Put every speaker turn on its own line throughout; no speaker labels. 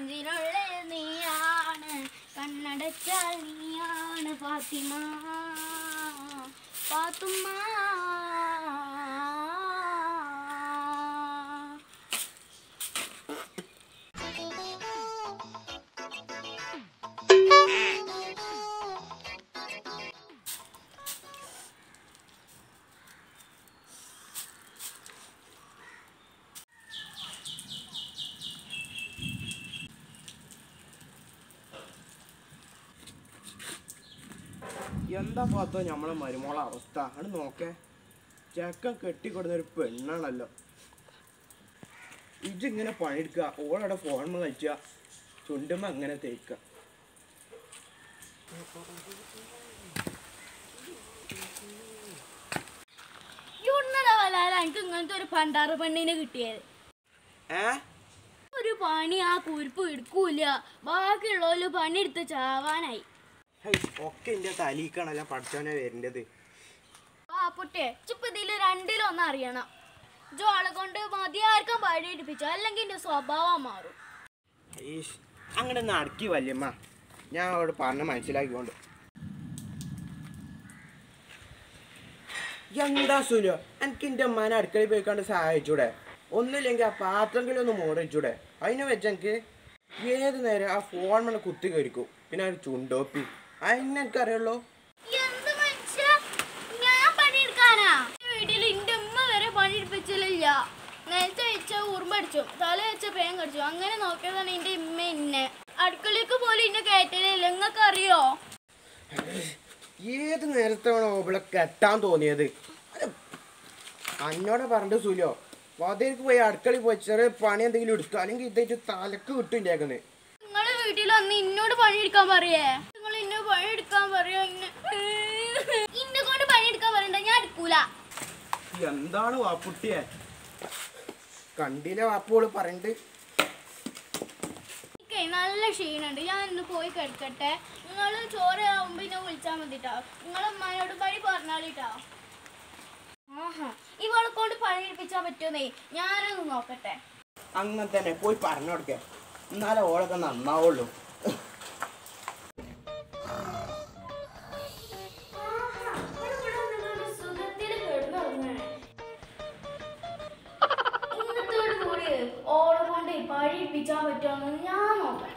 നെഞ്ചിനുള്ളിൽ നീയാണ് കണ്ണടച്ചാൽ നീയാണ് ഫാത്തിമ ഫാത്തുമ്മ
എന്താ പാത്തോ നമ്മളെ മരുമോളെ അവസ്ഥ അത് നോക്കേ ചെക്കൻ കെട്ടിക്കൊടുന്ന ഒരു പെണ്ണാണല്ലോ ഇജിങ്ങനെ പണിയെടുക്കുക ഓളവിടെ ഫോൺ കളിക്കുക ചുണ്ടുമ്പോ അങ്ങനെ തേക്കുക
ഇവിടുന്നതാ വല്ലാതെ എനിക്ക് ഇങ്ങനത്തെ ഒരു പണ്ടാറ് പെണ്ണിനെ കിട്ടിയത്
ഏ
ഒരു പണി ആ കുരുപ്പ് എടുക്കൂല ബാക്കിയുള്ളവര് പണിയെടുത്ത് ചാവാനായി
ഹൈ, ഒക്കെ എന്റെ തലീക്കാണല്ലോ പഠിച്ചവനെ വരേണ്ടത്
ആ പൊട്ടെ ചിപ്പ് ഇതിൽ രണ്ടിലൊന്നും അറിയണം ജോ ആളെ കൊണ്ട് മതിയാർക്കും പണിയെടുപ്പിച്ചു അല്ലെങ്കിൽ എന്റെ സ്വഭാവം മാറും
ഈശ്, അങ്ങനെ ഒന്ന് അടക്കി വല്യമ്മ ഞാൻ അവിടെ പറഞ്ഞ മനസ്സിലാക്കിക്കൊണ്ട് എന്താ സുലോ എനിക്ക് എൻ്റെ അമ്മാനെ അടുക്കളയിൽ പോയിക്കാണ്ട് സഹായിച്ചൂടെ ഒന്നുമില്ലെങ്കിൽ ആ പാത്രമെങ്കിലും ഒന്ന് മോറിച്ചൂടെ അതിനെ വെച്ച് എനിക്ക് ഏത് നേരം ആ ഫോൺ മണ കുത്തി കയറിക്കും പിന്നെ ആ ഒരു ചുണ്ടോപ്പി അതിനെ എനിക്കറിയുള്ളൂ
എന്ത് മനുഷ്യ ഞാൻ പണിയെടുക്കാനാ വീട്ടിൽ എന്റെ ഉമ്മ വരെ പണിയെടുപ്പിച്ചില്ല നേരത്തെ വെച്ച ഉറുമ്പടിച്ചു തല വെച്ച പേൻ കടിച്ചു അങ്ങനെ നോക്കിയതാണ് എന്റെ ഉമ്മ എന്നെ അടുക്കളയ്ക്ക് പോലും എന്നെ കയറ്റലില്ല നിങ്ങൾക്ക് അറിയോ
ഏത് നേരത്തെ വേണം ഓബിളെ കെട്ടാൻ തോന്നിയത് അത് അന്നോടെ പറഞ്ഞിട്ട് സുലോ വാതിലേക്ക് പോയി അടുക്കളയിൽ പോയി ചെറിയ പണി എന്തെങ്കിലും എടുക്കുക അല്ലെങ്കിൽ ഇതേറ്റ് തലക്ക് കിട്ടുണ്ടാക്കുന്നത്
നിങ്ങളെ വീട്ടിൽ വന്ന് ഇന്നോട് പണിയെടുക്കാൻ പറയേ നിങ്ങൾ ഇന്നെ പണിയെടുക്കാൻ പറയോ ഇന്നെ ഇന്നെ കൊണ്ട് പണിയെടുക്കാൻ പറയണ്ട ഞാൻ എടുക്കൂല
എന്താണ് വാപ്പുട്ടിയെ കണ്ടില്ല വാപ്പോള് പറയണ്ട്
എനിക്കേ നല്ല ക്ഷീണുണ്ട് ഞാൻ ഇന്ന് പോയി കിടക്കട്ടെ നിങ്ങൾ ചോറ് ആവുമ്പോ എന്നെ വിളിച്ചാൽ മതിട്ടോ നിങ്ങൾ അമ്മാനോട് പണി പറഞ്ഞാളിട്ടോ ആഹാ ഇവളെ കൊണ്ട് പണിയെടുപ്പിച്ചാൽ പറ്റുമെന്നേ ഞാനൊന്ന് നോക്കട്ടെ
അങ്ങനെ തന്നെ പോയി പറഞ്ഞു കൊടുക്കേ എന്നാലേ ഓളൊക്കെ നന്നാവുള്ളൂ
ഓളെ കൊണ്ട് പഴിപ്പിച്ചാൻ പറ്റുമെന്ന് ഞാൻ നോക്കട്ടെ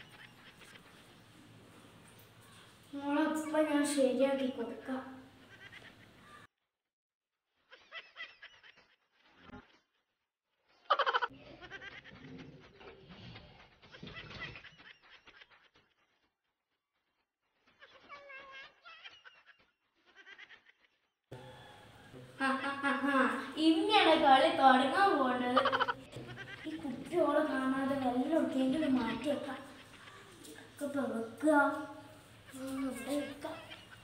മോളപ്പം ഞാൻ ശരിയാക്കി കൊടുക്കാം ഇങ്ങനെ കളി തുടങ്ങാൻ പോണത് ഈ കുട്ടിയോളെ കാണാതെ വെള്ളം ഒക്കെയെങ്കിലും മാറ്റി വെക്കാം ഇതൊക്കെ ഇപ്പൊ വെക്കുക ഉം, ഇവിടെ വെക്കാം.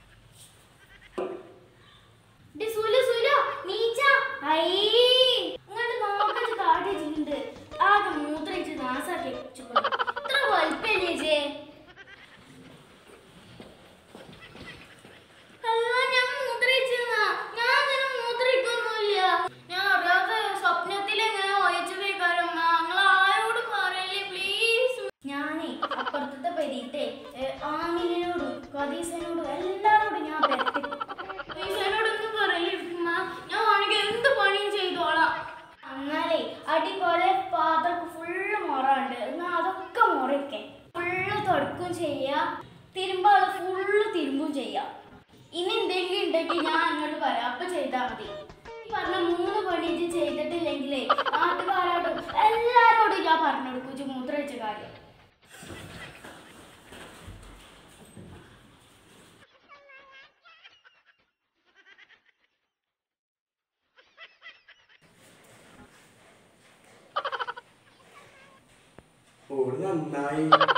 ഡി സുലു, സുലു, നീച്ച. ഐ, ഇങ്ങോട്ട് നോക്കച്ച് കാട്ടി വെച്ചിട്ടുണ്ട്. ആകെ മൂത്രയിച്ച് നാസാക്കി വെച്ചിട്ടുണ്ട്. ഇത്ര വലിപ്പല്ലേ ഇജ്ജ്? അല്ല, ഞാൻ മൂത്രയിച്ചതാ. ഞാൻ അങ്ങനെ മൂത്രയിക്കൊന്നുമില്ല. ഞാൻ അറിയാതെ സ്വപ്നത്തിൽ എങ്ങനെ ഒഴിച്ചു പോയിക്കാരും നിങ്ങൾ ആരോട് പറയല്ലേ പ്ലീസ് ഞാനേ അപ്പുറത്തെ പെരീത്തെ ആമിനോടും കദീസനോടും എല്ലാരോടും ഞാൻ പരത്തി കദീസനോടൊന്നും പറയല്ലേ ഉമ്മ. ഞാൻ വേണമെങ്കിൽ എന്ത് പണിയും ചെയ്തോളാം എന്നാലേ അടിപോലെ പാത്രം ഫുള്ള് മുറയുണ്ട് എന്നാ അതൊക്കെ മുറയ്ക്കേ ഫുള്ള് തുടക്കും ചെയ്യാ തിരുമ്പാള് ഫുള്ള് തിരുമ്പും ചെയ്യാം ഇനി എന്തെങ്കിലും ഉണ്ടെങ്കിൽ ഞാൻ അങ്ങോട്ട് പറയാം അപ്പൊ ചെയ്താൽ മതി ഈ പറഞ്ഞ മൂന്ന് പണി ഇജ്ജ് ചെയ്തിട്ടില്ലെങ്കിലേ നാട്ടുകാരോടും എല്ലാരോടും ഞാൻ പറഞ്ഞു കൊടുക്കും ഇജ്ജ് മൂത്രമൊഴിച്ച കാര്യം
ഓള് നന്നായി